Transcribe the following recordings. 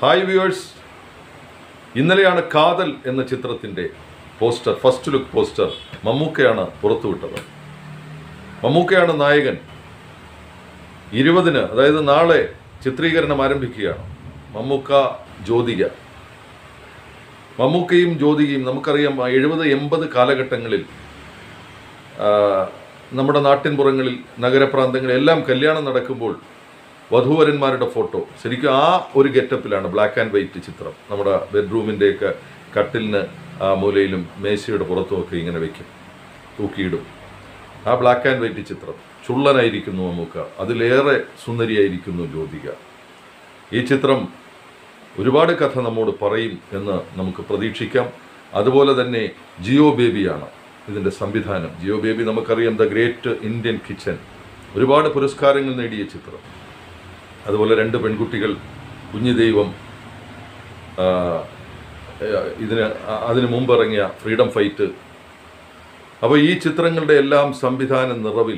hi viewers ഇന്നലെയാണ് കാതൽ എന്ന ചിത്രത്തിൻ്റെ പോസ്റ്റർ ഫസ്റ്റ് ലുക്ക് പോസ്റ്റർ മമ്മൂക്കയാണ് പുറത്തുവിട്ടത് മമ്മൂക്കയാണ് നായകൻ ഇരുപതിന് അതായത് നാളെ ചിത്രീകരണം ആരംഭിക്കുകയാണ് മമ്മൂക്ക ജ്യോതിക മമ്മൂക്കയും ജ്യോതികയും നമുക്കറിയാം എഴുപത് എൺപത് കാലഘട്ടങ്ങളിൽ ആ, നമ്മുടെ നാട്ടിൻപുറങ്ങളിൽ നഗരപ്രാന്തങ്ങളിൽ എല്ലാം കല്യാണം നടക്കുമ്പോൾ വധൂവരന്മാരുടെ ഫോട്ടോ ശരിക്കും ആ ഒരു ഗെറ്റപ്പിലാണ് ബ്ലാക്ക് ആൻഡ് വൈറ്റ് ചിത്രം നമ്മുടെ ബെഡ്റൂമിൻ്റെയൊക്കെ കട്ടിലിന് ആ മൂലയിലും മേശയുടെ പുറത്തുമൊക്കെ ഇങ്ങനെ വെക്കും തൂക്കിയിടും ആ ബ്ലാക്ക് ആൻഡ് വൈറ്റ് ചിത്രം ചുള്ളനായിരിക്കുന്നു മമ്മൂക്ക അതിലേറെ സുന്ദരിയായിരിക്കുന്നു ജ്യോതിക ഈ ചിത്രം ഒരുപാട് കഥ നമ്മോട് പറയും എന്ന് നമുക്ക് പ്രതീക്ഷിക്കാം അതുപോലെ തന്നെ ജിയോ ബേബിയാണ് ഇതിൻ്റെ സംവിധാനം ജിയോ ബേബി നമുക്കറിയാം ദ ഗ്രേറ്റ് ഇന്ത്യൻ കിച്ചൻ ഒരുപാട് പുരസ്കാരങ്ങൾ നേടിയ ചിത്രം അതുപോലെ രണ്ട് പെൺകുട്ടികൾ കുഞ്ഞു ദൈവം ആ, ഇതിന് അ- അതിന് മുമ്പ് ഇറങ്ങിയ ഫ്രീഡം ഫൈറ്റ് അപ്പോൾ ഈ ചിത്രങ്ങളുടെ എല്ലാം സംവിധാന നിറവിൽ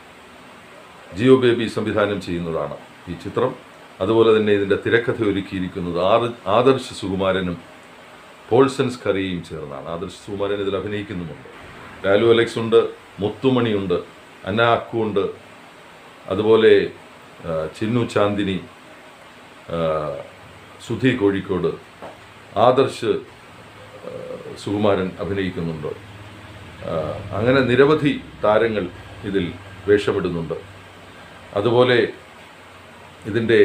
ജിയോ ബേബി സംവിധാനം ചെയ്യുന്നതാണ് ഈ ചിത്രം അതുപോലെ തന്നെ ഇതിൻ്റെ തിരക്കഥ ഒരുക്കിയിരിക്കുന്നത് ആറ് ആദർശ് സുകുമാരനും പോൾസൻസ് കറിയും ചേർന്നാണ് ആദർശ് സുകുമാരൻ ഇതിൽ അഭിനയിക്കുന്നുമുണ്ട് ലാലു അലക്സ് ഉണ്ട് മുത്തുമണിയുണ്ട് അന്ന അക്കു ഉണ്ട് അതുപോലെ ആ, ചിന്നു ചാന്ദിനി ആ, സുധി കോഴിക്കോട് ആദർശ് ആ, സുകുമാരൻ അഭിനയിക്കുന്നുണ്ട് ആ, അങ്ങനെ നിരവധി താരങ്ങൾ ഇതിൽ വേഷമിടുന്നുണ്ട് അതുപോലെ ഇതിൻ്റെ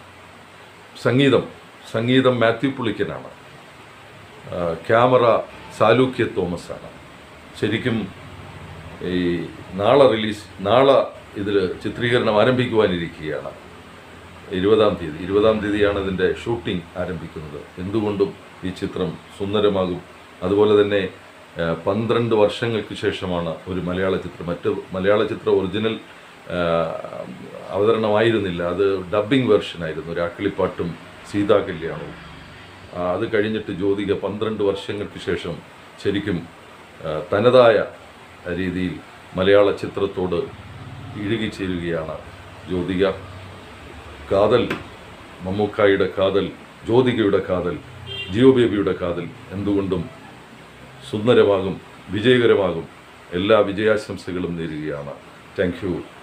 സംഗീതം സംഗീതം മാത്യു പുളിക്കനാണ് ആ, ക്യാമറ സാലൂക്യ തോമസ് ആണ് ശരിക്കും ഈ നാളെ റിലീസ് നാളെ ഇതിൽ ചിത്രീകരണം ആരംഭിക്കുവാനിരിക്കുകയാണ് ഇരുപതാം തീയതി ഇരുപതാം തീയതിയാണ് ഇതിൻ്റെ ഷൂട്ടിംഗ് ആരംഭിക്കുന്നത് എന്തുകൊണ്ടും ഈ ചിത്രം സുന്ദരമാകും അതുപോലെ തന്നെ ആ, പന്ത്രണ്ട് വർഷങ്ങൾക്ക് ശേഷമാണ് ഒരു മലയാള ചിത്രം മറ്റ് മലയാള ചിത്രം ഒറിജിനൽ ആ, അവതരണമായിരുന്നില്ല അത് ഡബ്ബിംഗ് വെർഷനായിരുന്നു രാക്കിളിപ്പാട്ടും സീതാ കല്യാണവും ആ, അത് കഴിഞ്ഞിട്ട് ജ്യോതിക പന്ത്രണ്ട് വർഷങ്ങൾക്ക് ശേഷം ശരിക്കും ആ, തനതായ രീതിയിൽ മലയാള ചിത്രത്തോട് ഇഴുകിച്ചേരുകയാണ് ജ്യോതിക കാതൽ മമ്മൂക്കായുടെ കാതൽ ജ്യോതികയുടെ കാതൽ ജിയോ ബേബിയുടെ കാതൽ എന്തുകൊണ്ടും സുന്ദരമാകും വിജയകരമാകും എല്ലാ വിജയാശംസകളും നേരുകയാണ് താങ്ക് യു